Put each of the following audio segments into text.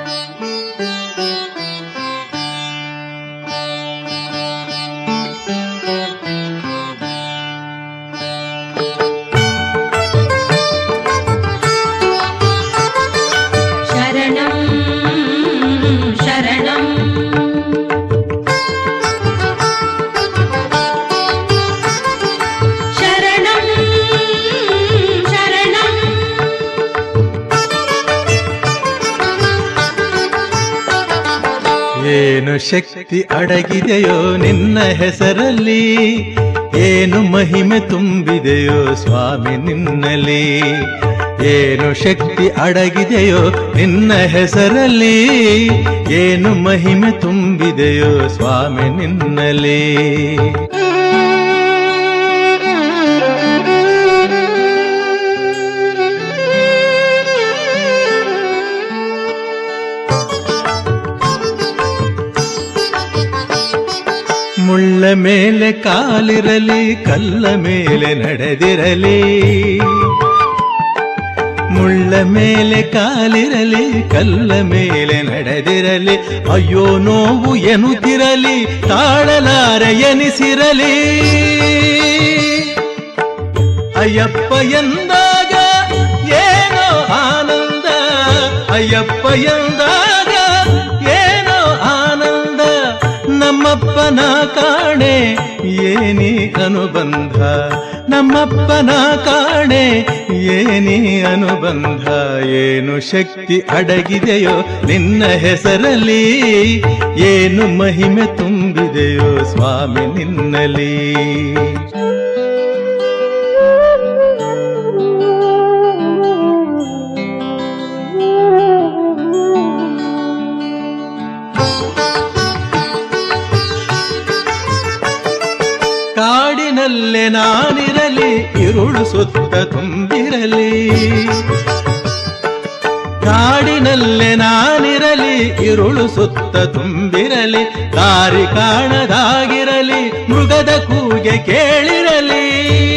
ಶರಣಂ ಶರಣಂ ಶರಣಂ ಶರಣಂ ಏನು ಶಕ್ತಿ ಅಡಗಿದೆಯೋ ನಿನ್ನ ಹೆಸರಲ್ಲಿ ಏನು ಮಹಿಮೆ ತುಂಬಿದೆಯೋ ಸ್ವಾಮಿ ನಿನ್ನಲಿ ಏನು ಶಕ್ತಿ ಅಡಗಿದೆಯೋ ನಿನ್ನ ಹೆಸರಲ್ಲಿ ಏನು ಮಹಿಮೆ ತುಂಬಿದೆಯೋ ಸ್ವಾಮಿ ನಿನ್ನಲಿ ಮುಳ್ಳ ಮೇಲೆ ಕಾಲಿರಲಿ ಕಲ್ಲ ಮೇಲೆ ನಡೆದಿರಲಿ ಮುಳ್ಳ ಮೇಲೆ ಕಾಲಿರಲಿ ಕಲ್ಲ ಮೇಲೆ ನಡೆದಿರಲಿ ಅಯ್ಯೋ ನೋವು ಎನ್ನುತ್ತಿರಲಿ ತಾಳಲಾರ ಎನಿಸಿರಲಿ ಅಯ್ಯಪ್ಪ ಎಂದಾಗ ಏನೋ ಆನಂದ ಅಯ್ಯಪ್ಪ ಎಂದಾಗ ಏನೋ ಆನಂದ ನಮ್ಮಪ್ಪನ ಕಾಣೆ ಏನಿ ಅನುಬಂಧ ನಮ್ಮಪ್ಪನ ಕಾಣೆ ಏನಿ ಅನುಬಂಧ ಏನು ಶಕ್ತಿ ಅಡಗಿದೆಯೋ ನಿನ್ನ ಹೆಸರಲ್ಲಿ ಏನು ಮಹಿಮೆ ತುಂಬಿದೆಯೋ ಸ್ವಾಮಿ ನಿನ್ನಲಿ ಕಾಡಿನಲ್ಲೇ ನಾನಿರಲಿ ಇರುಳು ಸುತ್ತ ತುಂಬಿರಲಿ ಕಾಡಿನಲ್ಲೇ ನಾನಿರಲಿ ಇರುಳು ಸುತ್ತ ತುಂಬಿರಲಿ ದಾರಿ ಕಾಣದಾಗಿರಲಿ ಮೃಗದ ಕೂಗೆ ಕೇಳಿರಲಿ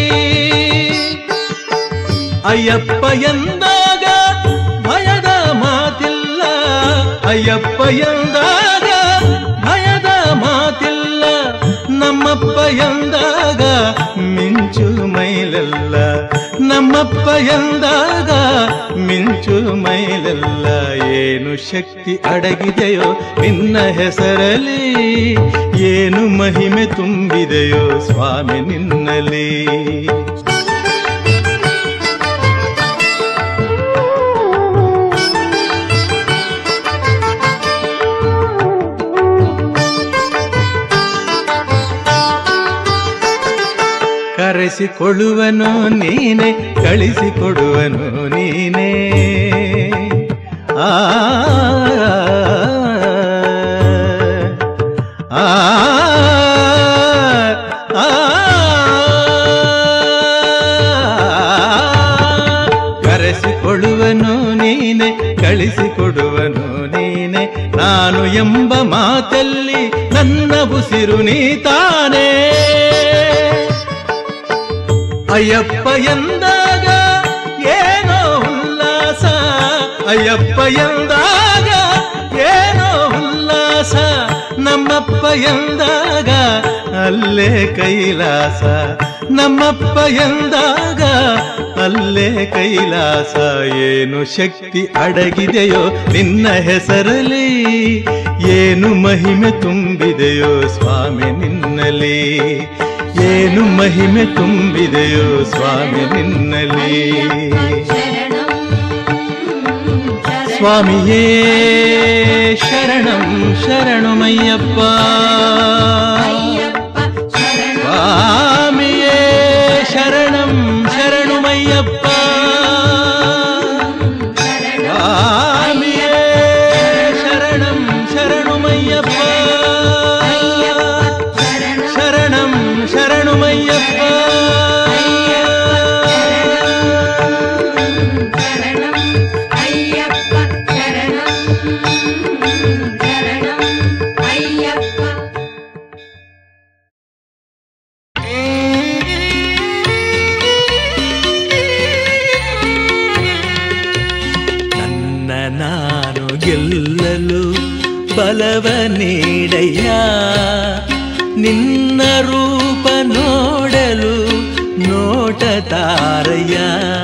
ಅಯ್ಯಪ್ಪ ಎಂದಾಗ ಭಯದ ಮಾತಿಲ್ಲ ಅಯ್ಯಪ್ಪ ಎಂದಾಗ ಭಯದ ಮಾತಿಲ್ಲ ನಮ್ಮಪ್ಪ ಎಂದಾಗ ಮಿಂಚು ಮೈಲೆಲ್ಲ ನಮ್ಮಪ್ಪ ಎಂದಾಗ ಮಿಂಚು ಮೈಲೆಲ್ಲ ಏನು ಶಕ್ತಿ ಅಡಗಿದೆಯೋ ನಿನ್ನ ಹೆಸರಲ್ಲಿ ಏನು ಮಹಿಮೆ ತುಂಬಿದೆಯೋ ಸ್ವಾಮಿ ನಿನ್ನಲಿ ಕರೆಸಿಕೊಳ್ಳುವನು ನೀನೆ ಕಳಿಸಿಕೊಡುವನು ನೀನೇ ಆ ಆ, ಆ, ಕರೆಸಿಕೊಳ್ಳುವನು ನೀನೆ ಕಳಿಸಿಕೊಡುವನು ನೀನೆ ನಾನು ಎಂಬ ಮಾತಲ್ಲಿ ನನ್ನ ಉಸಿರು ನೀ ತಾನೇ ಅಯ್ಯಪ್ಪ ಎಂದಾಗ ಏನೋ ಉಲ್ಲಾಸ ಅಯ್ಯಪ್ಪ ಎಂದಾಗ ಏನೋ ಉಲ್ಲಾಸ ನಮ್ಮಪ್ಪ ಎಂದಾಗ ಅಲ್ಲೇ ಕೈಲಾಸ ನಮ್ಮಪ್ಪ ಎಂದಾಗ ಅಲ್ಲೇ ಕೈಲಾಸ ಏನು ಶಕ್ತಿ ಅಡಗಿದೆಯೋ ನಿನ್ನ ಹೆಸರಲ್ಲಿ ಏನು ಮಹಿಮೆ ತುಂಬಿದೆಯೋ ಸ್ವಾಮಿ ನಿನ್ನಲಿ ಏನು ಮಹಿಮೆ ತುಂಬಿದೆಯೋ ಸ್ವಾಮಿ ನಿನ್ನಲಿ ಶರಣಂ ಶರಣಂ ಸ್ವಾಮಿಯೇ ಶರಣಂ ಶರಣಮಯ್ಯಪ್ಪ ಅಯ್ಯಪ್ಪ ಶರಣಂ ಸ್ವಾಮಿಯೇ ಶರಣಂ ಶರಣಮಯ್ಯಪ್ಪ ಸ್ವಾಮಿಯೇ ಶರಣಂ ಶರಣಮಯ್ಯಪ್ಪ ಶರಣಂ ಶರಣಮಯ್ಯಪ್ಪ ಶರಣಂ ಅಯ್ಯಪ್ಪ ಶರಣಂ ಶರಣಂ ಅಯ್ಯಪ್ಪ ನನ್ನ ನಾನು ಗೆಲ್ಲಲು ಬಲವ ನೀಡಯ್ಯ ನಿನ್ನ ರೂಪ ನೋಡಲು ನೋಟ ತಾರಯ್ಯ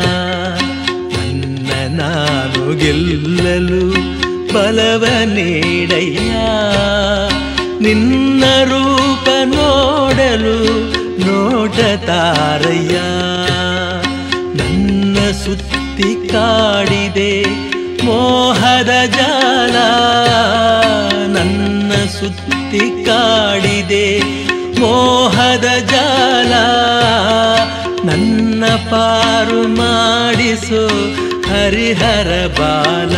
ನನ್ನ ನಾನು ಗೆಲ್ಲಲು ಬಲವ ನೀಡಯ್ಯ ನಿನ್ನ ರೂಪ ನೋಡಲು ನೋಟ ತಾರಯ್ಯ ನನ್ನ ಸುತ್ತಿ ಕಾಡಿದೆ ಮೋಹದ ಜಾಲ ನನ್ನ ಸುತ್ತಿ ಕಾಡಿದೆ ಮೋಹದ ಜಾಲ ನನ್ನ ಪಾರು ಮಾಡಿಸೋ ಹರಿಹರ ಬಾಲ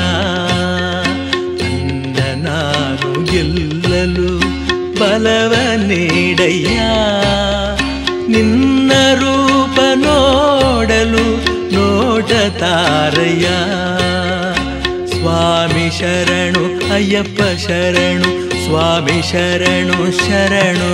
ನನ್ನ ನಾನು ಗೆಲ್ಲಲು ಬಲವ ನೀಡಯ್ಯ ನಿನ್ನ ರೂಪ ನೋಡಲು ನೋಟ ತಾರಯ್ಯ ಸ್ವಾಮಿ ಶರಣು ಅಯ್ಯಪ್ಪ ಶರಣು ಸ್ವಾಮಿ ಶರಣು ಶರಣು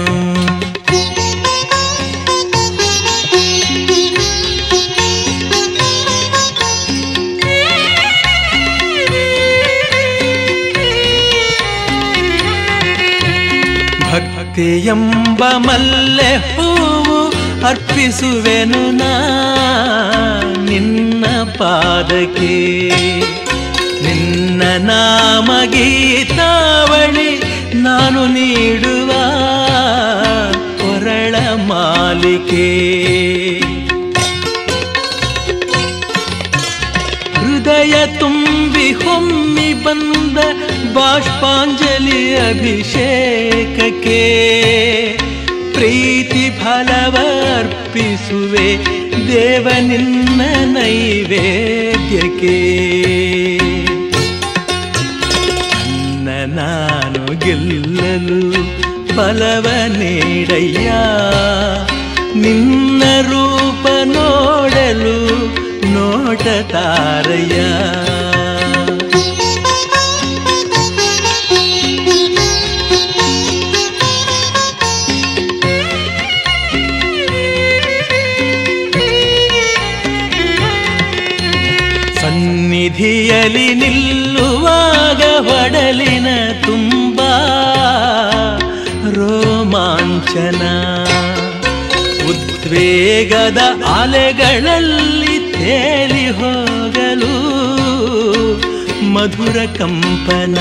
ಭಕ್ತಿಯೆಂಬ ಮಲ್ಲೆ ಹೂವು ಅರ್ಪಿಸುವೆನು ನಾ ನಿನ್ನ ಪಾದಕ್ಕೆ ನಿನ್ನ ನಾಮ ಗೀತಾವಳಿ ನಾನು ನೀಡುವ ಕೊರಳ ಮಾಲಿಕೆ ಹೃದಯ ತುಂಬಿ ಹೊಮ್ಮಿ ಬಂದ ಬಾಷ್ಪಾಂಜಲಿ ಅಭಿಷೇಕಕ್ಕೆ ಪ್ರೀತಿ ಫಲವರ್ಪಿಸುವೆ ದೇವ ನಿನ್ನ ನೈವೇದ್ಯಕ್ಕೆ ನನ್ನ ನಾನು ಗೆಲ್ಲಲು ಬಲವ ನೀಡಯ್ಯ ನಿನ್ನ ರೂಪ ನೋಡಲು ನೋಟ ತಾರಯ್ಯ ಸನ್ನಿಧಿಯಲ್ಲಿ ನಿಲ್ಲುವಾಗ ಹೊಡಲಿನ ತುಂಬ ರೋಮಾಂಚನ ಉದ್ವೇಗದ ಅಲೆಗಳಲ್ಲಿ ತೇಲಿ ಹೋಗಲು ಮಧುರ ಕಂಪನ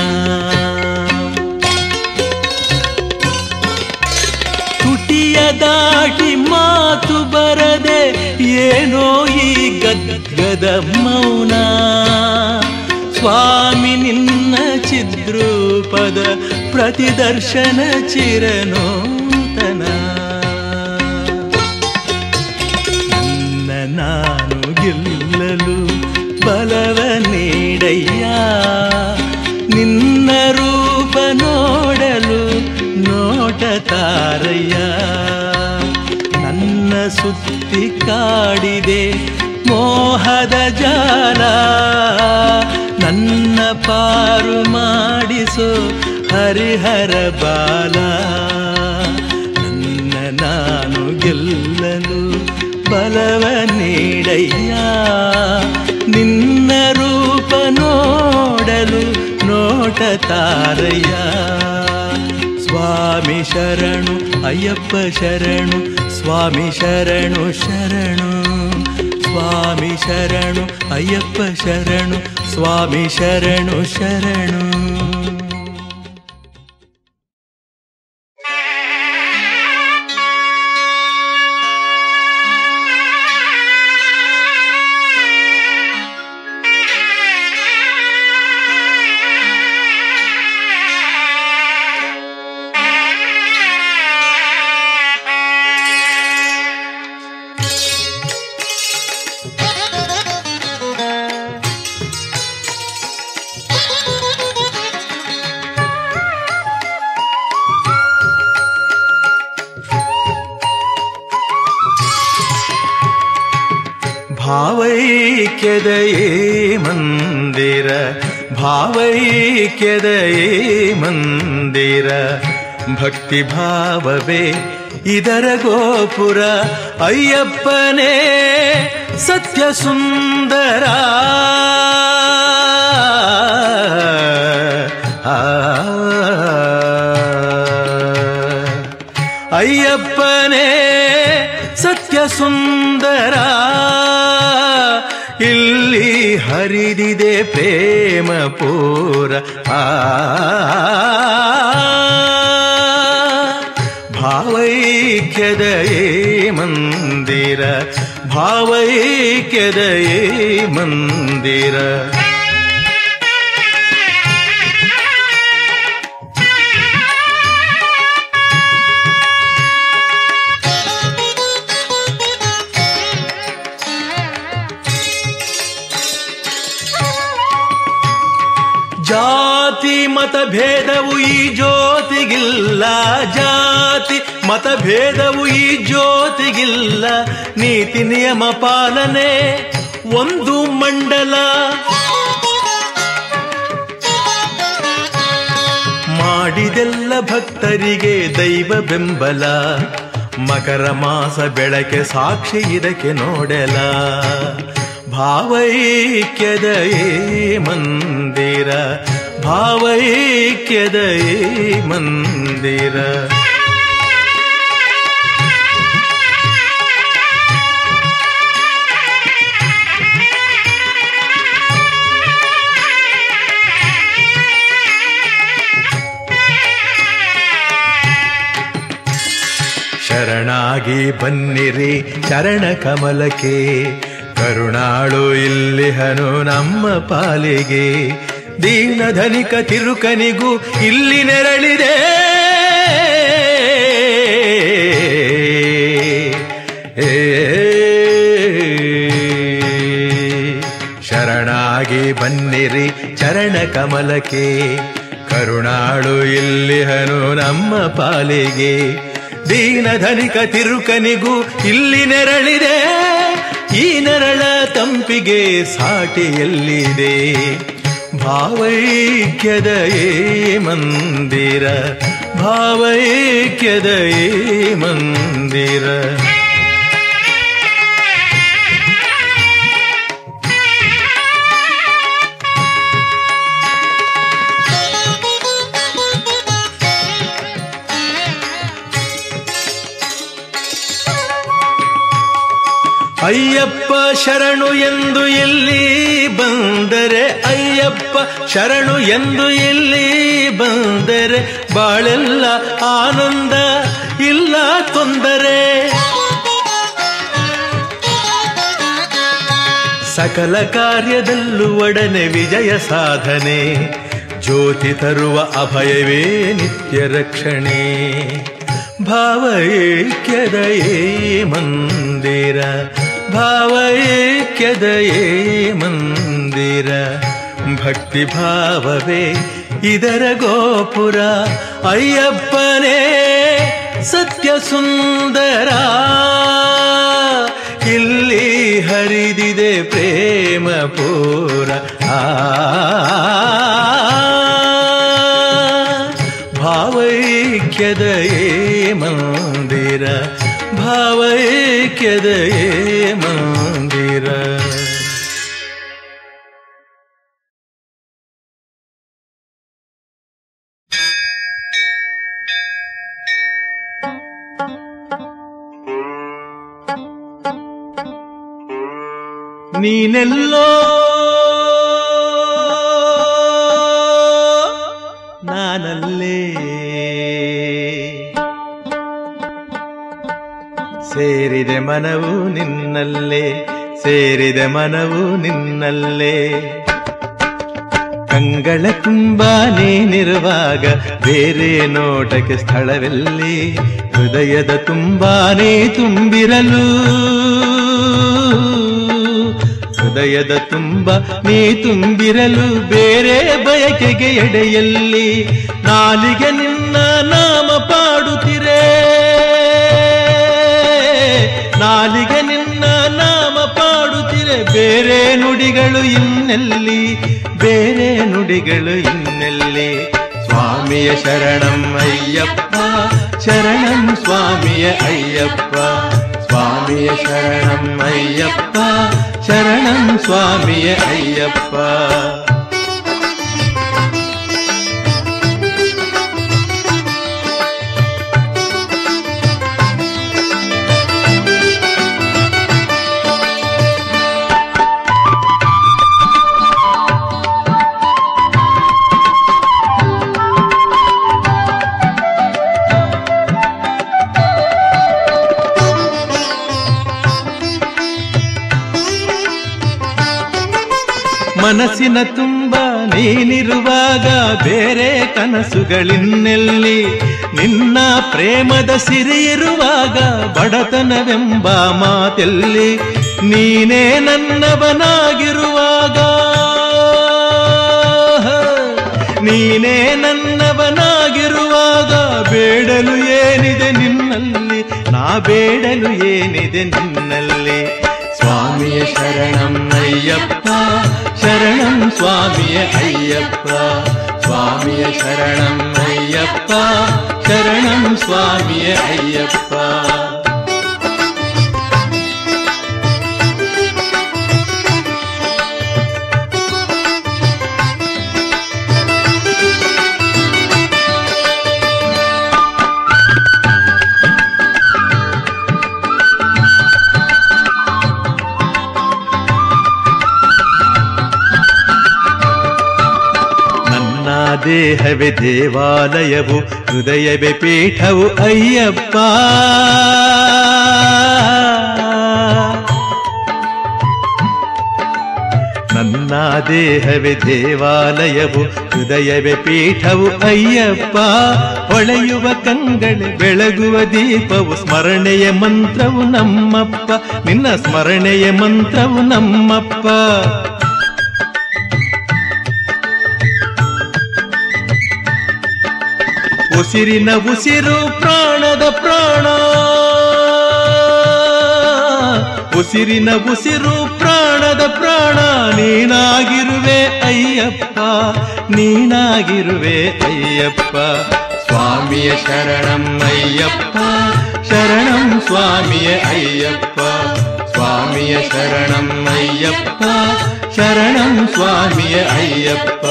ತುಟಿಯ ದಾಟಿ ಮಾತು ಬರದೆ ಏನೋ ಈ ಗದ್ಗದ ಮೌನ ಸ್ವಾಮಿ ನಿನ್ನ ಚಿದ್ರೂಪದ ಪ್ರತಿದರ್ಶನ ಚಿರನೂತನ ನನ್ನ ನಾನು ಗೆಲ್ಲಲು ಬಲವ ನೀಡಯ್ಯ ನಿನ್ನ ರೂಪ ನೋಡಲು ನೋಟ ತಾರಯ್ಯ ನನ್ನ ಸುತ್ತಿ ಕಾಡಿದೆ ಮೋಹದ ಜಾಲ ನನ್ನ ಪಾರು ಮಾಡಿಸೋ ಹರಿಹರ ಬಾಲ ನನ್ನ ನಾನು ಗೆಲ್ಲಲು ಬಲವ ನೀಡಯ್ಯ ನಿನ್ನ ರೂಪ ನೋಡಲು ನೋಟ ತಾರಯ್ಯ ಸ್ವಾಮಿ ಶರಣು ಅಯ್ಯಪ್ಪ ಶರಣು ಸ್ವಾಮಿ ಶರಣು ಶರಣು ಸ್ವಾಮಿ ಶರಣು ಅಯ್ಯಪ್ಪ ಶರಣು ಸ್ವಾಮಿ ಶರಣು ಶರಣು ಭಾವೈಕ್ಯದಯೇ ಮಂದಿರ ಭಾವೈಕ್ಯದಯೇ ಮಂದಿರ ಭಕ್ತಿ ಭಾವವೇ ಇದರ ಗೋಪುರ ಅಯ್ಯಪ್ಪನೇ ಸತ್ಯ ಸುಂದರ ಅಯ್ಯಪ್ಪನೇ ಸತ್ಯ ಸುಂದರ ಇಲ್ಲಿ ಹರಿದಿದೆ ಪ್ರೇಮ ಪೂರ ಆ ಭಾವೈಕ್ಯದಯೇ ಮಂದಿರ ಭಾವೈಕ್ಯದಯೇ ಮಂದಿರ ಜಾತಿ ಮತಭೇದವು ಈ ಜ್ಯೋತಿಗಿಲ್ಲ ಜಾತಿ ಮತಭೇದವು ಈ ಜ್ಯೋತಿಗಿಲ್ಲ ನೀತಿ ನಿಯಮ ಪಾಲನೆ ಒಂದು ಮಂಡಲ ಮಾಡಿದೆಲ್ಲ ಭಕ್ತರಿಗೆ ದೈವ ಬೆಂಬಲ ಮಕರ ಮಾಸ ಬೆಳಕೆ ಸಾಕ್ಷಿ ಇದಕ್ಕೆ ನೋಡಲ ಭಾವೈಕ್ಯದಯೇ ಮಂದಿರ ಭಾವೈಕ್ಯದಯೇ ಮಂದಿರ ಶರಣಾಗಿ ಬನ್ನಿರಿ ಚರಣ ಕಮಲಕ್ಕೆ ಕರುಣಾಳು ಇಲ್ಲಿಹನು ನಮ್ಮ ಪಾಲಿಗೆ ದೀನ ಧನಿಕ ತಿರುಕನಿಗೂ ಇಲ್ಲಿ ನೆರಳಿದೆ ಏ ಶರಣಾಗಿ ಬನ್ನಿರಿ ಚರಣ ಕಮಲಕ್ಕೆ ಕರುಣಾಳು ಇಲ್ಲಿಹನು ನಮ್ಮ ಪಾಲಿಗೆ ದೀನ ಧನಿಕ ತಿರುಕನಿಗೂ ಇಲ್ಲಿ ನೆರಳಿದೆ ಈ ನೆರಳ ತಂಪಿಗೆ ಸಾಟಿ ಎಲ್ಲಿದೆ ಭಾವೈಕ್ಯದಯೇ ಮಂದಿರ ಭಾವೈಕ್ಯದಯೇ ಮಂದಿರ ಅಯ್ಯಪ್ಪ ಶರಣು ಎಂದು ಎಲ್ಲಿ ಬಂದರೆ ಅಯ್ಯಪ್ಪ ಶರಣು ಎಂದು ಎಲ್ಲಿ ಬಂದರೆ ಬಾಳೆಲ್ಲ ಆನಂದ ಇಲ್ಲ ತೊಂದರೆ ಸಕಲ ಕಾರ್ಯದಲ್ಲೂ ಒಡನೆ ವಿಜಯ ಸಾಧನೆ ಜ್ಯೋತಿ ತರುವ ಅಭಯವೇ ನಿತ್ಯ ರಕ್ಷಣೆ ಭಾವೈಕ್ಯದಯೇ ಮಂದಿರ ಭಾವೈಕ್ಯದಯೇ ಮಂದಿರ ಭಕ್ತಿ ಭಾವವೇ ಇದರ ಗೋಪುರ ಅಯ್ಯಪ್ಪನೇ ಸತ್ಯ ಸುಂದರ ಇಲ್ಲಿ ಹರಿದಿದೆ ಪ್ರೇಮ ಪೂರ ಆ ಭಾವೈಕ್ಯದಯೇ ಮಂದಿರ ಭಾವೈಕ್ಯದಯೇ ಮಂದಿರ ನೀನೆಲ್ಲೋ ನಾನಲ್ಲೇ ಸೇರಿದೆ ಮನವು ನಿನ್ನಲ್ಲೇ ಸೇರಿದೆ ಮನವು ನಿನ್ನಲ್ಲೇ ಕಂಗಳ ತುಂಬಾ ನೀನಿರುವಾಗ ಬೇರೆ ನೋಟಕ್ಕೆ ಸ್ಥಳವೆಲ್ಲಿ ಹೃದಯದ ತುಂಬಾನೇ ತುಂಬಿರಲು ಹೃದಯದ ತುಂಬ ನೀ ತುಂಬಿರಲು ಬೇರೆ ಬಯಕೆಗೆ ಎಡೆಯಲ್ಲಿ ನಾಲಿಗೆ ನಿನ್ನ ನಾಮ ಪಾಡುತ್ತಿರೆ ನಾಲಿಗೆ ನಿನ್ನ ನಾಮ ಪಾಡುತ್ತಿರೆ ಬೇರೆ ನುಡಿಗಳು ಇನ್ನೆಲ್ಲಿ ಬೇರೆ ನುಡಿಗಳು ಇನ್ನೆಲ್ಲಿ ಸ್ವಾಮಿಯ ಶರಣಂ ಅಯ್ಯಪ್ಪ ಶರಣಂ ಸ್ವಾಮಿಯ ಅಯ್ಯಪ್ಪ ಸ್ವಾಮಿಯ ಶರಣಂ ಅಯ್ಯಪ್ಪ ಶರಣಂ ಸ್ವಾಮಿಯ ಅಯ್ಯಪ್ಪ ಮನಸ್ಸಿನ ತುಂಬ ನೀನಿರುವಾಗ ಬೇರೆ ಕನಸುಗಳಿನ್ನೆಲ್ಲಿ ನಿನ್ನ ಪ್ರೇಮದ ಸಿರಿ ಇರುವಾಗ ಬಡತನವೆಂಬ ಮಾತೆಲ್ಲಿ ನೀನೇ ನನ್ನವನಾಗಿರುವಾಗ ನೀನೇ ನನ್ನವನಾಗಿರುವಾಗ ಬೇಡಲು ಏನಿದೆ ನಿನ್ನಲ್ಲಿ ನಾ ಬೇಡಲು ಏನಿದೆ ನಿನ್ನಲ್ಲಿ ಸ್ವಾಮಿಯ ಶರಣಂ ಅಯ್ಯಪ್ಪ ಶರಣಂ ಸ್ವಾಮಿಯ ಅಯ್ಯಪ್ಪ ಸ್ವಾಮಿಯ ಶರಣಂ ಅಯ್ಯಪ್ಪ ಶರಣಂ ಸ್ವಾಮಿಯ ಅಯ್ಯಪ್ಪ ನನ್ನ ದೇಹವೇ ದೇವಾಲಯವು ಹೃದಯವೇ ಪೀಠವು ಅಯ್ಯಪ್ಪ ನನ್ನ ದೇಹವೇ ದೇವಾಲಯವು ಹೃದಯವೇ ಪೀಠವು ಅಯ್ಯಪ್ಪ ಹೊಳೆಯುವ ಕಂಗಳೆ ಬೆಳಗುವ ದೀಪವು ಸ್ಮರಣೆಯ ಮಂತ್ರವು ನಮ್ಮಪ್ಪ ನಿನ್ನ ಸ್ಮರಣೆಯ ಮಂತ್ರವು ನಮ್ಮಪ್ಪ ಉಸಿರಿನ ಉಸಿರು ಪ್ರಾಣದ ಪ್ರಾಣ ಉಸಿರಿನ ಉಸಿರು ಪ್ರಾಣದ ಪ್ರಾಣ ನೀನಾಗಿರುವೆ ಅಯ್ಯಪ್ಪ ನೀನಾಗಿರುವೆ ಅಯ್ಯಪ್ಪ ಸ್ವಾಮಿಯ ಶರಣಂ ಅಯ್ಯಪ್ಪ ಶರಣಂ ಸ್ವಾಮಿಯ ಅಯ್ಯಪ್ಪ ಸ್ವಾಮಿಯ ಶರಣಂ ಅಯ್ಯಪ್ಪ ಶರಣಂ ಸ್ವಾಮಿಯ ಅಯ್ಯಪ್ಪ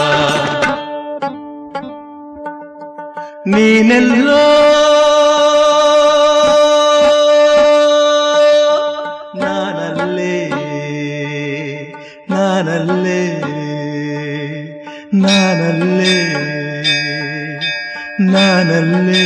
ನೀನೆಲ್ಲೋ ನಾನಲ್ಲೇ ನಾನಲ್ಲೇ ನಾನಲ್ಲೇ ನಾನಲ್ಲೇ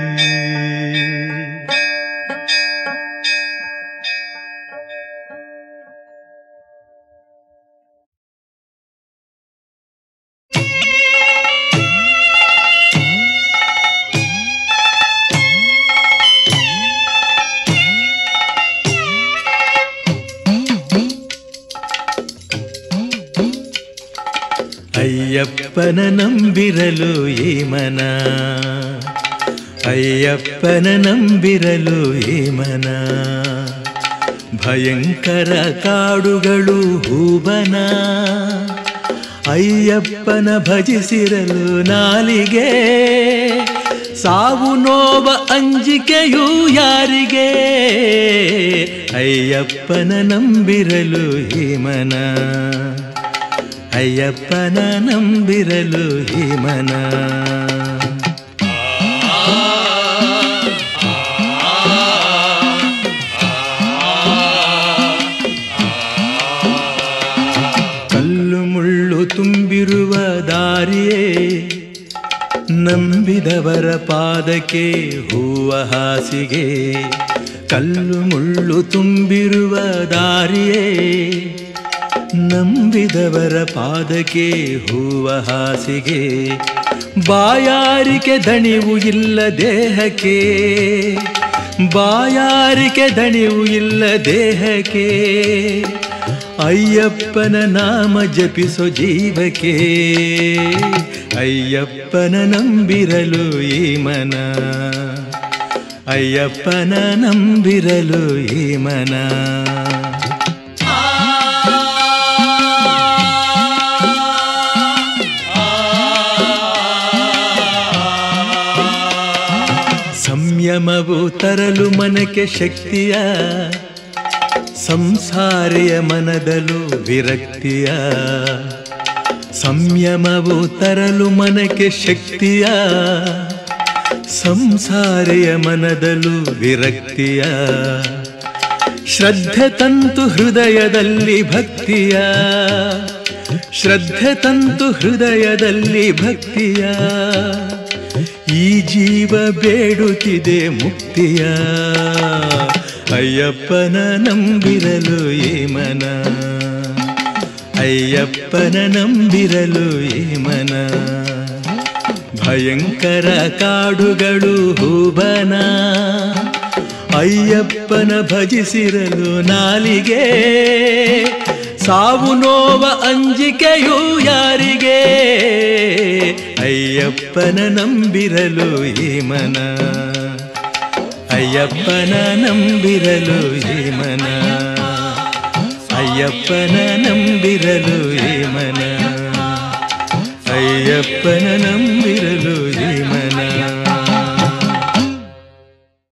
ಅಯ್ಯಪ್ಪನ ನಂಬಿರಲು ಈ ಮನ ಅಯ್ಯಪ್ಪನ ನಂಬಿರಲು ಈ ಮನ ಭಯಂಕರ ಕಾಡುಗಳು ಹೂಬನ ಅಯ್ಯಪ್ಪನ ಭಜಿಸಿರಲು ನಾಲಿಗೆ ಸಾವು ನೋವ ಅಂಜಿಕೆಯೂ ಯಾರಿಗೆ ಅಯ್ಯಪ್ಪನ ನಂಬಿರಲು ಈ ಮನ ಅಯ್ಯಪ್ಪನ ನಂಬಿರಲು ಈ ಮನ ಕಲ್ಲು ಮುಳ್ಳು ತುಂಬಿರುವ ದಾರಿಯೇ ನಂಬಿದವರ ಪಾದಕ್ಕೆ ಹೂವ ಹಾಸಿಗೆ ಕಲ್ಲು ಮುಳ್ಳು ತುಂಬಿರುವ ದಾರಿಯೇ ನಂಬಿದವರ ಪಾದಕ್ಕೆ ಹೂವ ಹಾಸಿಗೆ ಬಾಯಾರಿಕೆ ದಣಿವು ಇಲ್ಲ ದೇಹಕ್ಕೆ ಬಾಯಾರಿಕೆ ದಣಿವು ಇಲ್ಲ ದೇಹಕ್ಕೆ ಅಯ್ಯಪ್ಪನ ನಾಮ ಜಪಿಸೋ ಜೀವಕ್ಕೆ ಅಯ್ಯಪ್ಪನ ನಂಬಿರಲು ಈ ಮನ ಅಯ್ಯಪ್ಪನ ನಂಬಿರಲು ಈ ಮನ ಸಂಯಮವು ತರಲು ಮನಕ್ಕೆ ಶಕ್ತಿಯ ಸಂಸಾರಿಯ ಮನದಲು ವಿರಕ್ತಿಯ ಸಂಯಮವು ತರಲು ಮನಕ್ಕೆ ಶಕ್ತಿಯ ಸಂಸಾರಿಯ ಮನದಲು ವಿರಕ್ತಿಯ ಶ್ರದ್ಧೆ ತಂತು ಹೃದಯದಲ್ಲಿ ಭಕ್ತಿಯ ಶ್ರದ್ಧೆ ತಂತು ಹೃದಯದಲ್ಲಿ ಭಕ್ತಿಯ ಈ ಜೀವ ಬೇಡುತ್ತಿದೆ ಮುಕ್ತಿಯ ಅಯ್ಯಪ್ಪನ ನಂಬಿರಲು ಈ ಮನ ಅಯ್ಯಪ್ಪನ ನಂಬಿರಲು ಈ ಮನ ಭಯಂಕರ ಕಾಡುಗಳು ಹೂಬನ ಅಯ್ಯಪ್ಪನ ಭಜಿಸಿರಲು ನಾಲಿಗೆ ಸಾವು ನೋವ ಅಂಜಿಕೆಯು ಯಾರಿಗೆ ಅಯ್ಯಪ್ಪನ ನಂಬಿರಲು ಈ ಮನ ಅಯ್ಯಪ್ಪನ ನಂಬಿರಲು ಈ ಮನ ಅಯ್ಯಪ್ಪನ ನಂಬಿರಲು ಈ ಮನ ಅಯ್ಯಪ್ಪನ ನಂಬಿರಲು ಈ ಮನ